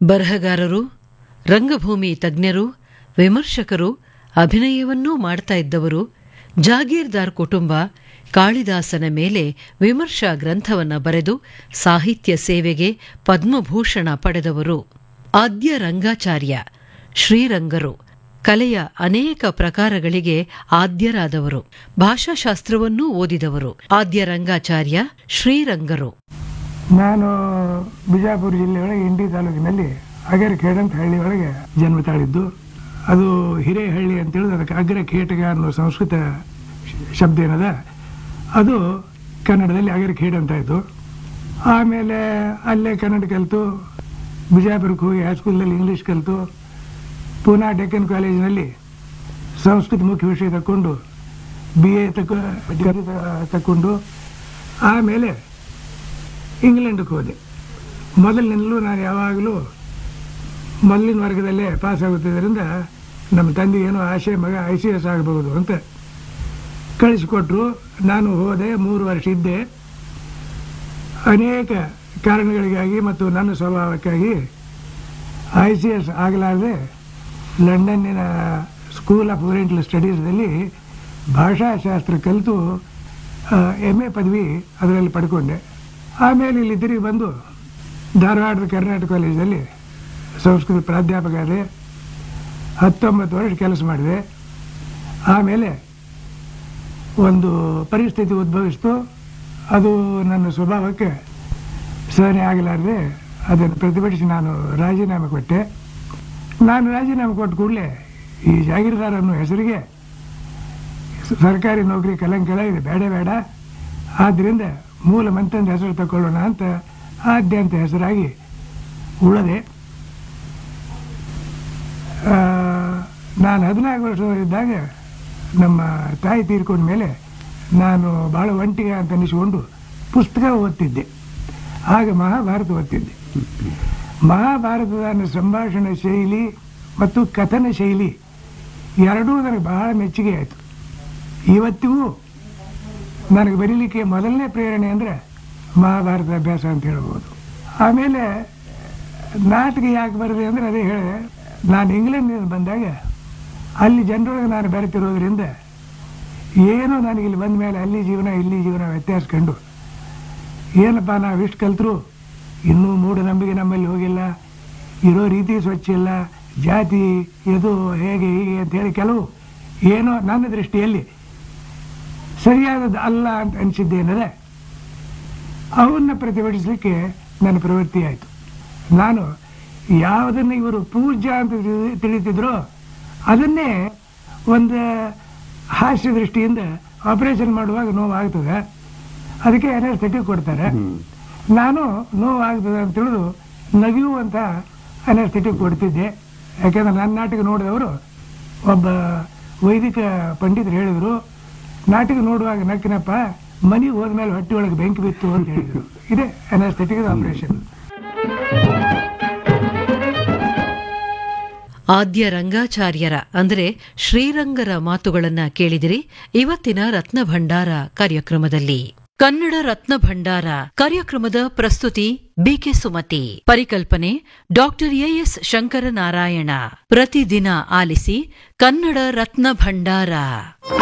ಬರಹಗಾರರು ರಂಗಭೂಮಿ ತಜ್ಞರು ವಿಮರ್ಶಕರು ಅಭಿನಯವನ್ನೂ ಮಾಡ್ತಾ ಇದ್ದವರು ಜಾಗೀರ್ದಾರ್ ಕುಟುಂಬ ಕಾಳಿದಾಸನ ಮೇಲೆ ವಿಮರ್ಶಾ ಗ್ರಂಥವನ್ನ ಬರೆದು ಸಾಹಿತ್ಯ ಸೇವೆಗೆ ಪದ್ಮಭೂಷಣ ಪಡೆದವರು ಆದ್ಯ ರಂಗಾಚಾರ್ಯ ಶ್ರೀರಂಗರು ಕಲೆಯ ಅನೇಕ ಪ್ರಕಾರಗಳಿಗೆ ಆದ್ಯರಾದವರು ಭಾಷಾಶಾಸ್ತ್ರವನ್ನೂ ಓದಿದವರು ಆದ್ಯ ರಂಗಾಚಾರ್ಯ ಶ್ರೀರಂಗರು ನಾನು ಬಿಜಾಪುರ ಜಿಲ್ಲೆಯೊಳಗೆ ಇಂಡಿ ತಾಲೂಕಿನಲ್ಲಿ ಅಗರಖೇಡ್ ಅಂತ ಹಳ್ಳಿ ಒಳಗೆ ಜನ್ಮ ತಾಳಿದ್ದು ಅದು ಹಿರೇಹಳ್ಳಿ ಅಂತ ಹೇಳಿದ್ರೆ ಅದಕ್ಕೆ ಅಗ್ರ ಕೀಟಕ ಅನ್ನೋ ಸಂಸ್ಕೃತ ಶ- ಶಬ್ದ ಏನದ ಅದು ಕನ್ನಡದಲ್ಲಿ ಅಗರಖೇಡ್ ಅಂತ ಆಯಿತು ಆಮೇಲೆ ಅಲ್ಲೇ ಕನ್ನಡ ಕಲಿತು ಬಿಜಾಪುರಕ್ಕೆ ಹೋಗಿ ಹೈಸ್ಕೂಲಲ್ಲಿ ಇಂಗ್ಲೀಷ್ ಕಲಿತು ಪೂನಾ ಡೆಕ್ಕನ್ ಕಾಲೇಜಿನಲ್ಲಿ ಸಂಸ್ಕೃತ ಮುಖ್ಯ ವಿಷಯ ತಕ್ಕೊಂಡು ಬಿ ಎ ತಕ ಡಿಗ್ರಿ ತ- ತಕ್ಕೊಂಡು ಆಮೇಲೆ ಇಂಗ್ಲೆಂಡ್ಗೆ ಹೋದೆ ಮೊದಲಿನಿಂದಲೂ ನಾನು ಯಾವಾಗಲೂ ಮೊದಲಿನ ವರ್ಗದಲ್ಲೇ ಪಾಸ್ ಆಗುತ್ತಿದ್ದರಿಂದ ನಮ್ಮ ತಂದೆ ಏನೋ ಆಶೆ ಮಗ ಐ ಸಿ ಎಸ್ ಆಗಬಹುದು ಅಂತ ಕಳಿಸಿಕೊಟ್ರು ನಾನು ಹೋದೆ ಮೂರು ವರ್ಷ ಇದ್ದೆ ಅನೇಕ ಕಾರಣಗಳಿಗಾಗಿ ಮತ್ತು ನನ್ನ ಸ್ವಭಾವಕ್ಕಾಗಿ ಐ ಸಿ ಎಸ್ ಆಗಲಾರದೆ ಲಂಡನ್ನಿನ ಸ್ಕೂಲ್ ಆಫ್ ಓರಿಯೆಂಟಲ್ ಸ್ಟಡೀಸ್ದಲ್ಲಿ ಭಾಷಾಶಾಸ್ತ್ರ ಕಲಿತು ಎಮ್ ಎ ಪದವಿ ಅದರಲ್ಲಿ ಪಡ್ಕೊಂಡೆ ಆಮೇಲೆ ಇಲ್ಲಿ ತಿರುಗಿ ಬಂದು ಧಾರವಾಡದ ಕರ್ನಾಟಕ ಕಾಲೇಜಲ್ಲಿ ಸಂಸ್ಕೃತ ಪ್ರಾಧ್ಯಾಪಕ ಆದೆ ಹತ್ತೊಂಬತ್ತು ವರ್ಷ ಕೆಲಸ ಮಾಡಿದೆ ಆಮೇಲೆ ಒಂದು ಪರಿಸ್ಥಿತಿ ಉದ್ಭವಿಸ್ತು ಅದು ನನ್ನ ಸ್ವಭಾವಕ್ಕೆ ಸಹನೆ ಆಗಲಾರದೆ ಅದನ್ನು ಪ್ರತಿಭಟಿಸಿ ನಾನು ರಾಜೀನಾಮೆ ಕೊಟ್ಟೆ ನಾನು ರಾಜೀನಾಮೆ ಕೊಟ್ಟ ಕೂಡಲೇ ಈ ಜಾಗೀರ್ದಾರ್ ಅನ್ನೋ ಹೆಸರಿಗೆ ಸರ್ಕಾರಿ ನೌಕರಿ ಕಲಂಕಲ ಇದೆ ಬೇಡ ಬೇಡ ಆದ್ದರಿಂದ ಮೂಲ ಮಂತ್ರದ ಹೆಸರು ತಗೊಳ್ಳೋಣ ಅಂತ ಆದ್ಯಂತ ಹೆಸರಾಗಿ ಉಳದೆ ಆ, ನಾನು ಹದಿನಾಲ್ಕು ವರ್ಷದವರಿದ್ದಾಗ ನಮ್ಮ ತಾಯಿ ತೀರ್ಕೊಂಡ ಮೇಲೆ ನಾನು ಭಾಳ ಒಂಟಿಗೆ ಅಂತ ಅನಿಸಿಕೊಂಡು ಪುಸ್ತಕ ಓದ್ತಿದ್ದೆ ಆಗ ಮಹಾಭಾರತ ಓದ್ತಿದ್ದೆ ಮಹಾಭಾರತದ ಸಂಭಾಷಣೆ ಶೈಲಿ ಮತ್ತು ಕಥನ ಶೈಲಿ ಎರಡೂ ನನಗೆ ಬಹಳ ಮೆಚ್ಚುಗೆ ಆಯಿತು ಇವತ್ತಿಗೂ ನನಗೆ ಬರೀಲಿಕ್ಕೆ ಮೊದಲನೇ ಪ್ರೇರಣೆ ಅಂದರೆ ಮಹಾಭಾರತ ಅಭ್ಯಾಸ ಅಂತ ಹೇಳ್ಬೋದು ಆಮೇಲೆ ನಾಟಕ ಯಾಕೆ ಬರದೆ ಅಂದರೆ ಅದೇ ಹೇಳಿದೆ ನಾನು ಇಂಗ್ಲೆಂಡಿನಿಂದ ಬಂದಾಗ ಅಲ್ಲಿ ಜನರೊಳಗೆ ನಾನು ಬೆರೆತಿರೋದ್ರಿಂದ ಏನೋ ನನಗೆ ಇಲ್ಲಿ ಬಂದ ಮೇಲೆ ಅಲ್ಲಿ ಜೀವನ ಇಲ್ಲಿ ಜೀವನ ವ್ಯತ್ಯಾಸ ಕಂಡು ಏನಪ್ಪ ನಾವು ಇಷ್ಟು ಕಲ್ತರು ಇನ್ನೂ ಮೂಢನಂಬಿಕೆ ನಮ್ಮಲ್ಲಿ ಹೋಗಿಲ್ಲ ಇರೋ ರೀತಿ ಸ್ವಚ್ಛ ಇಲ್ಲ ಜಾತಿ ಇದು ಹೇಗೆ ಹೀಗೆ ಅಂತೇಳಿ ಕೆಲವು ಏನೋ ನನ್ನ ದೃಷ್ಟಿಯಲ್ಲಿ ಸರಿಯಾದದ್ದು ಅಲ್ಲ ಅಂತ ಅನಿಸಿದ್ದೇನದೆ ಅವನ್ನ ಪ್ರತಿಭಟಿಸಲಿಕ್ಕೆ ನನ್ನ ಪ್ರವೃತ್ತಿ ಆಯಿತು ನಾನು ಯಾವುದನ್ನು ಇವರು ಪೂಜ್ಯ ಅಂತ ತಿಳಿ- ತಿಳಿತಿದ್ರೋ ಅದನ್ನೇ ಒಂದು ಹಾಸ್ಯ ದೃಷ್ಟಿಯಿಂದ ಆಪರೇಷನ್ ಮಾಡುವಾಗ ನೋವಾಗ್ತದೆ ಅದಕ್ಕೆ ಅನೆಸ್ಥೆಟಿಕ್ ಕೊಡ್ತಾರೆ ನಾನು ನೋವಾಗ್ತದೆ ಅಂತ ತಿಳಿದು ನಗಿಯುವಂಥ ಅನೆಸ್ಥೆಟಿಕ್ ಕೊಡ್ತಿದ್ದೆ ಯಾಕೆಂದ್ರೆ ನನ್ನ ನಾಟಕ ನೋಡಿದವರು ಒಬ್ಬ ವೈದಿಕ ಪಂಡಿತರು ಹೇಳಿದರು ನಾಟಕ ನೋಡುವಾಗ ನಕ್ಕಿನಪ್ಪ ಮನೆಗೆ ಹೋದ್ಮೇಲೆ ಹೊಟ್ಟೆ ಒಳಗೆ ಬೆಂಕಿ ಬಿತ್ತು ಅಂತ ಹೇಳಿದರು ಇದೇ ಅನೆಸ್ಥೆಟಿಕ್ ಆಪರೇಷನ್ ಆದ್ಯ ರಂಗಾಚಾರ್ಯರ ಅಂದರೆ ಶ್ರೀರಂಗರ ಮಾತುಗಳನ್ನ ಕೇಳಿದಿರಿ ಇವತ್ತಿನ ರತ್ನ ಭಂಡಾರ ಕಾರ್ಯಕ್ರಮದಲ್ಲಿ ಕನ್ನಡ ರತ್ನ ಭಂಡಾರ ಕಾರ್ಯಕ್ರಮದ ಪ್ರಸ್ತುತಿ ಬಿಕೆ ಸುಮತಿ ಪರಿಕಲ್ಪನೆ ಡಾಕ್ಟರ್ ಎಎಸ್ ಶಂಕರನಾರಾಯಣ ಪ್ರತಿದಿನ ಆಲಿಸಿ ಕನ್ನಡ ರತ್ನ ಭಂಡಾರ